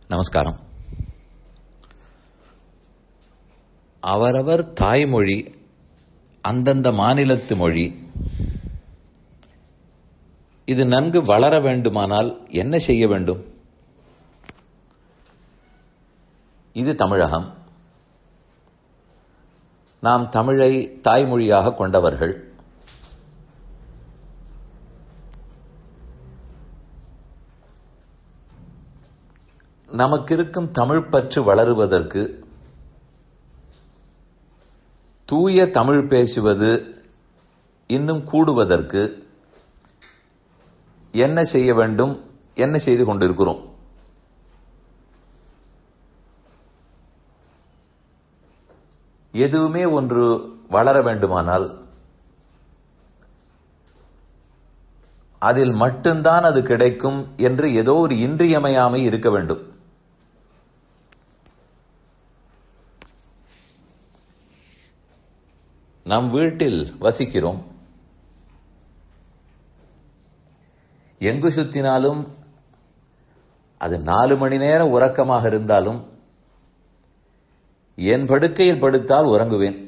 நமஸ்காரம் அவரவர் தாய்மொழி அந்தந்த மாநிலத்து மொழி இது நன்கு வளர வேண்டுமானால் என்ன செய்ய வேண்டும் இது தமிழகம் நாம் தமிழை தாய்மொழியாக கொண்டவர்கள் நமக்கு இருக்கும் தமிழ் பற்று வளருவதற்கு தூய தமிழ் பேசுவது இன்னும் கூடுவதற்கு என்ன செய்ய வேண்டும் என்ன செய்து கொண்டிருக்கிறோம் எதுவுமே ஒன்று வளர வேண்டுமானால் அதில் மட்டும்தான் அது கிடைக்கும் என்று ஏதோ ஒரு இன்றியமையாமை இருக்க வேண்டும் நம் வீட்டில் வசிக்கிறோம் எங்கு சுத்தினாலும் அது நாலு மணி நேரம் உறக்கமாக இருந்தாலும் என் படுக்கையில் படுத்தால் உறங்குவேன்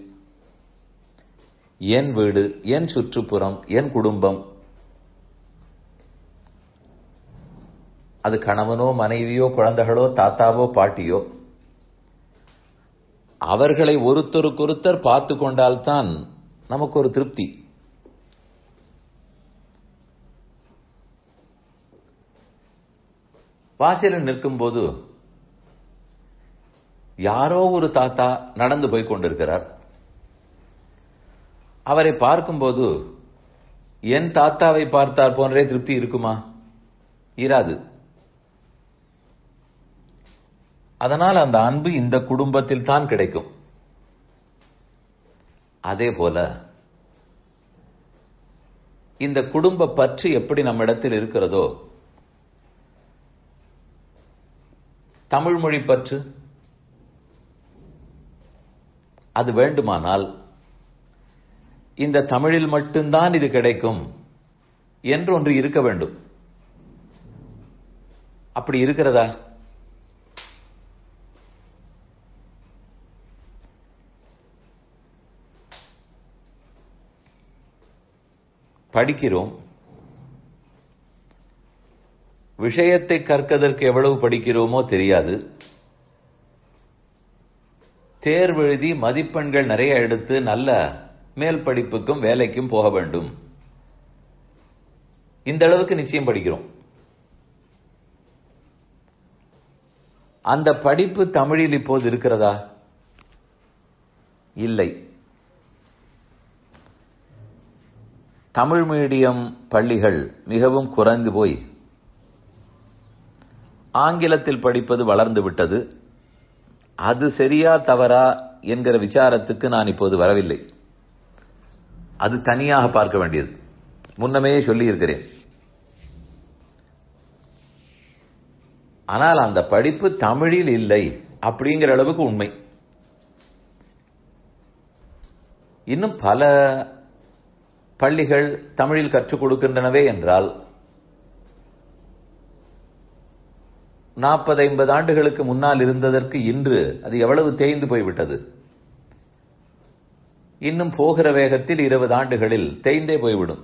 என் வீடு என் சுற்றுப்புறம் என் குடும்பம் அது கணவனோ மனைவியோ குழந்தைகளோ தாத்தாவோ பாட்டியோ அவர்களை ஒருத்தருக்கொருத்தர் பார்த்து கொண்டால்தான் நமக்கு ஒரு திருப்தி வாசலில் நிற்கும் போது யாரோ ஒரு தாத்தா நடந்து போய் கொண்டிருக்கிறார் அவரை பார்க்கும்போது என் தாத்தாவை பார்த்தார் போன்றே திருப்தி இருக்குமா இராது அதனால் அந்த அன்பு இந்த குடும்பத்தில் தான் கிடைக்கும் அதே போல இந்த குடும்ப பற்று எப்படி நம்மிடத்தில் இருக்கிறதோ தமிழ் மொழி பற்று அது வேண்டுமானால் இந்த தமிழில் மட்டும்தான் இது கிடைக்கும் என்று ஒன்று இருக்க வேண்டும் அப்படி இருக்கிறதா படிக்கிறோம் விஷயத்தை கற்கதற்கு எவ்வளவு படிக்கிறோமோ தெரியாது தேர்வு எழுதி மதிப்பெண்கள் நிறைய எடுத்து நல்ல மேல் படிப்புக்கும் வேலைக்கும் போக வேண்டும் இந்த அளவுக்கு நிச்சயம் படிக்கிறோம் அந்த படிப்பு தமிழில் இப்போது இருக்கிறதா இல்லை தமிழ் மீடியம் பள்ளிகள் மிகவும் குறைந்து போய் ஆங்கிலத்தில் படிப்பது வளர்ந்து விட்டது அது சரியா தவறா என்கிற விசாரத்துக்கு நான் இப்போது வரவில்லை அது தனியாக பார்க்க வேண்டியது முன்னமே சொல்லி இருக்கிறேன் ஆனால் அந்த படிப்பு தமிழில் இல்லை அப்படிங்கிற அளவுக்கு உண்மை இன்னும் பல பள்ளிகள் தமிழில் கற்றுக் கொடுக்கின்றனவே என்றால் நாற்பது ஐம்பது ஆண்டுகளுக்கு முன்னால் இருந்ததற்கு இன்று அது எவ்வளவு தேய்ந்து போய்விட்டது இன்னும் போகிற வேகத்தில் இருபது ஆண்டுகளில் தேய்ந்தே போய்விடும்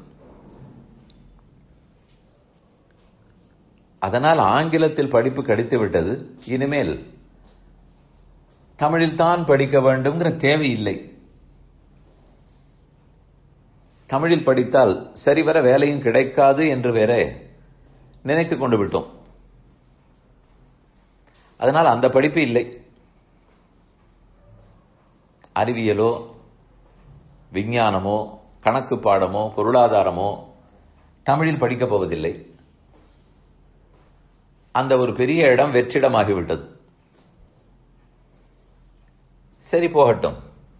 அதனால் ஆங்கிலத்தில் படிப்பு கிடைத்து விட்டது இனிமேல் தமிழில் தான் படிக்க வேண்டும்ங்கிற தேவையில்லை தமிழில் படித்தால் சரிவர வேலையும் கிடைக்காது என்று வேற நினைத்துக் கொண்டு விட்டோம் அதனால் அந்த படிப்பு இல்லை அறிவியலோ விஞ்ஞானமோ கணக்கு பாடமோ பொருளாதாரமோ தமிழில் படிக்கப் போவதில்லை அந்த ஒரு பெரிய இடம் வெற்றிடமாகிவிட்டது சரி போகட்டும்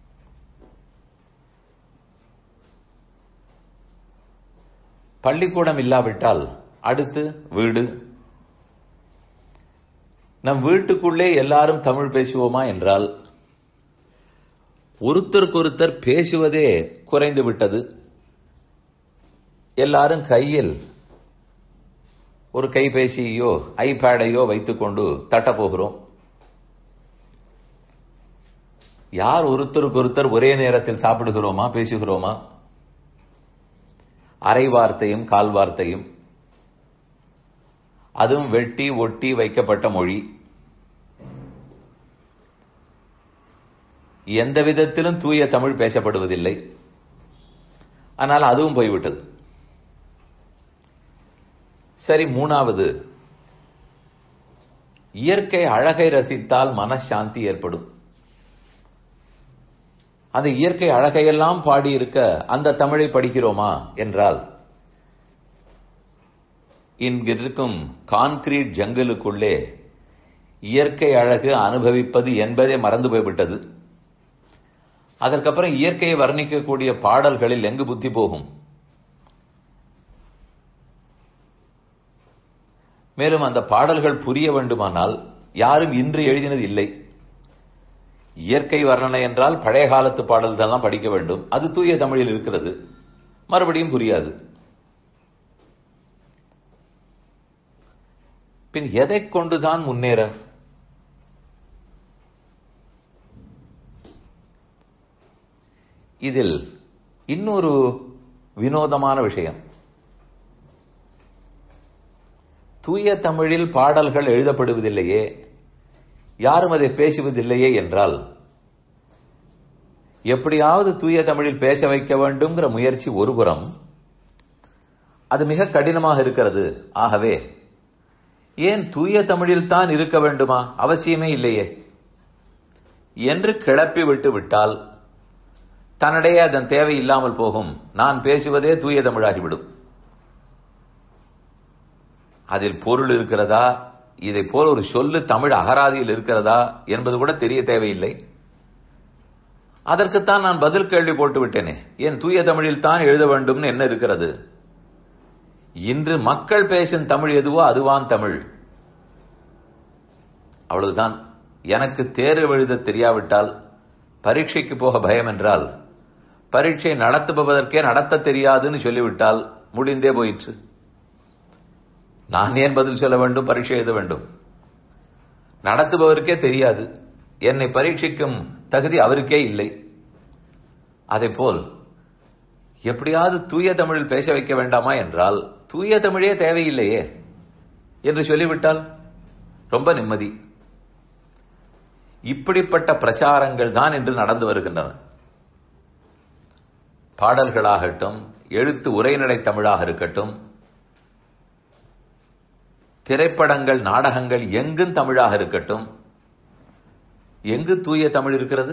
பள்ளிக்கூடம் இல்லாவிட்டால் அடுத்து வீடு நம் வீட்டுக்குள்ளே எல்லாரும் தமிழ் பேசுவோமா என்றால் ஒருத்தருக்கொருத்தர் பேசுவதே குறைந்து விட்டது எல்லாரும் கையில் ஒரு கைபேசியோ ஐபேடையோ வைத்துக்கொண்டு தட்ட போகிறோம் யார் ஒருத்தருக்கு ஒருத்தர் ஒரே நேரத்தில் சாப்பிடுகிறோமா பேசுகிறோமா அரை வார்த்தையும் கால் வார்த்தையும் அதுவும் வெட்டி ஒட்டி வைக்கப்பட்ட மொழி எந்த விதத்திலும் தூய தமிழ் பேசப்படுவதில்லை ஆனால் அதுவும் போய்விட்டது சரி மூணாவது இயற்கை அழகை ரசித்தால் மனசாந்தி ஏற்படும் அந்த இயற்கை அழகையெல்லாம் பாடியிருக்க அந்த தமிழை படிக்கிறோமா என்றால் இங்கிருக்கும் கான்கிரீட் ஜங்கலுக்குள்ளே இயற்கை அழகு அனுபவிப்பது என்பதே மறந்து போய்விட்டது அதற்கப்புறம் இயற்கையை வர்ணிக்கக்கூடிய பாடல்களில் எங்கு புத்தி போகும் மேலும் அந்த பாடல்கள் புரிய வேண்டுமானால் யாரும் இன்று எழுதினது இல்லை இயற்கை வர்ணனை என்றால் பழைய காலத்து பாடல்கள் தான் படிக்க வேண்டும் அது தூய தமிழில் இருக்கிறது மறுபடியும் புரியாது பின் எதை கொண்டுதான் முன்னேற இதில் இன்னொரு வினோதமான விஷயம் தூய தமிழில் பாடல்கள் எழுதப்படுவதில்லையே யாரும் அதை பேசுவதில்லையே என்றால் எப்படியாவது தூய தமிழில் பேச வைக்க வேண்டும்ங்கிற முயற்சி ஒருபுறம் அது மிக கடினமாக இருக்கிறது ஆகவே ஏன் தூய தமிழில் தான் இருக்க வேண்டுமா அவசியமே இல்லையே என்று கிளப்பி விட்டு விட்டால் தன்னிடையே அதன் தேவை இல்லாமல் போகும் நான் பேசுவதே தூய தமிழாகிவிடும் அதில் பொருள் இருக்கிறதா இதை போல் ஒரு சொல்லு தமிழ் அகராதியில் இருக்கிறதா என்பது கூட தெரிய தேவையில்லை அதற்குத்தான் நான் பதில் கேள்வி போட்டு விட்டேனே ஏன் தூய தமிழில் தான் எழுத வேண்டும்னு என்ன இருக்கிறது இன்று மக்கள் பேசும் தமிழ் எதுவோ அதுவான் தமிழ் அவ்வளவுதான் எனக்கு தேர்வு எழுத தெரியாவிட்டால் பரீட்சைக்கு போக பயம் என்றால் பரீட்சை நடத்துபவதற்கே நடத்த தெரியாதுன்னு சொல்லிவிட்டால் முடிந்தே போயிற்று நான் ஏன் பதில் சொல்ல வேண்டும் பரீட்சை எழுத வேண்டும் நடத்துபவருக்கே தெரியாது என்னை பரீட்சிக்கும் தகுதி அவருக்கே இல்லை அதே போல் எப்படியாவது தூய தமிழில் பேச வைக்க வேண்டாமா என்றால் தூய தமிழே தேவையில்லையே என்று சொல்லிவிட்டால் ரொம்ப நிம்மதி இப்படிப்பட்ட பிரச்சாரங்கள் தான் இன்று நடந்து வருகின்றன பாடல்களாகட்டும் எழுத்து உரைநடை தமிழாக இருக்கட்டும் திரைப்படங்கள் நாடகங்கள் எங்கும் தமிழாக இருக்கட்டும் எங்கு தூய தமிழ் இருக்கிறது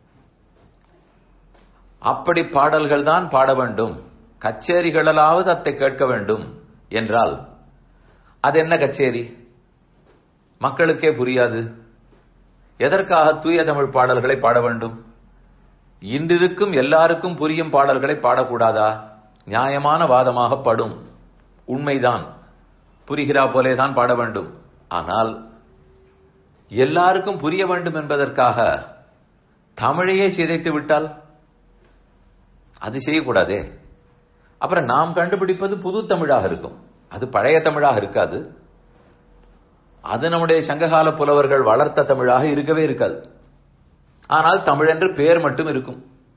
அப்படி பாடல்கள் தான் பாட வேண்டும் கச்சேரிகளாவது அத்தை கேட்க வேண்டும் என்றால் அது என்ன கச்சேரி மக்களுக்கே புரியாது எதற்காக தூய தமிழ் பாடல்களை பாட வேண்டும் இன்றிருக்கும் எல்லாருக்கும் புரியும் பாடல்களை பாடக்கூடாதா நியாயமான வாதமாக படும் உண்மைதான் புரிகிறா போலே தான் பாட வேண்டும் ஆனால் எல்லாருக்கும் புரிய வேண்டும் என்பதற்காக தமிழையே சிதைத்து விட்டால் அது செய்யக்கூடாதே அப்புறம் நாம் கண்டுபிடிப்பது புது தமிழாக இருக்கும் அது பழைய தமிழாக இருக்காது அது நம்முடைய சங்ககால புலவர்கள் வளர்த்த தமிழாக இருக்கவே இருக்காது ஆனால் தமிழ் என்று பெயர் மட்டும் இருக்கும்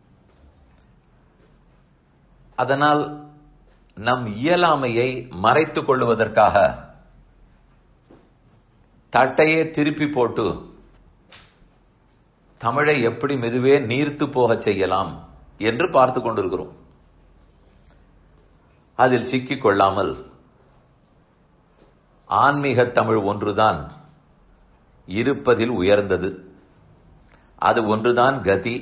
அதனால் நம் இயலாமையை மறைத்துக் கொள்வதற்காக தட்டையே திருப்பி போட்டு தமிழை எப்படி மெதுவே நீர்த்து போகச் செய்யலாம் என்று பார்த்து கொண்டிருக்கிறோம் அதில் சிக்கிக் கொள்ளாமல் ஆன்மீக தமிழ் ஒன்றுதான் இருப்பதில் உயர்ந்தது அது ஒன்றுதான் கதி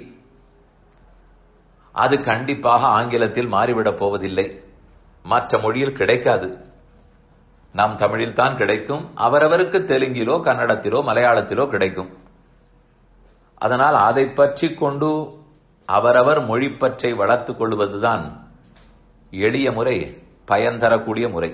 அது கண்டிப்பாக ஆங்கிலத்தில் மாறிவிடப் போவதில்லை மற்ற மொழியில் கிடைக்காது நம் தமிழில் தான் கிடைக்கும் அவரவருக்கு தெலுங்கிலோ கன்னடத்திலோ மலையாளத்திலோ கிடைக்கும் அதனால் அதை பற்றி கொண்டு அவரவர் மொழிப்பற்றை வளர்த்துக் கொள்வதுதான் எளிய முறை பயன் தரக்கூடிய முறை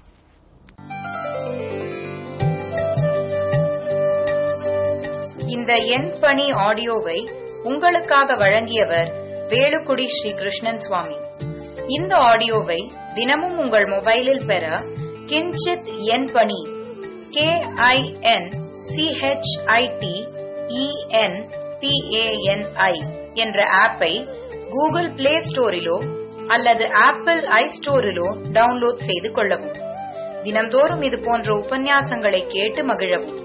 இந்த எண் பணி ஆடியோவை உங்களுக்காக வழங்கியவர் வேலுக்குடி ஸ்ரீ கிருஷ்ணன் சுவாமி இந்த ஆடியோவை தினமும் உங்கள் மொபைலில் பெற கிஞ்சித் என் பணி கே ஐ என் சிஹெச்ஐடி இஎன் பிஏஎன்ஐ என்ற ஆப்பை கூகுள் பிளே ஸ்டோரிலோ அல்லது ஆப்பிள் ஐ ஸ்டோரிலோ டவுன்லோட் செய்து கொள்ளவும் தினம்தோறும் இது போன்ற உபன்யாசங்களை கேட்டு மகிழவும்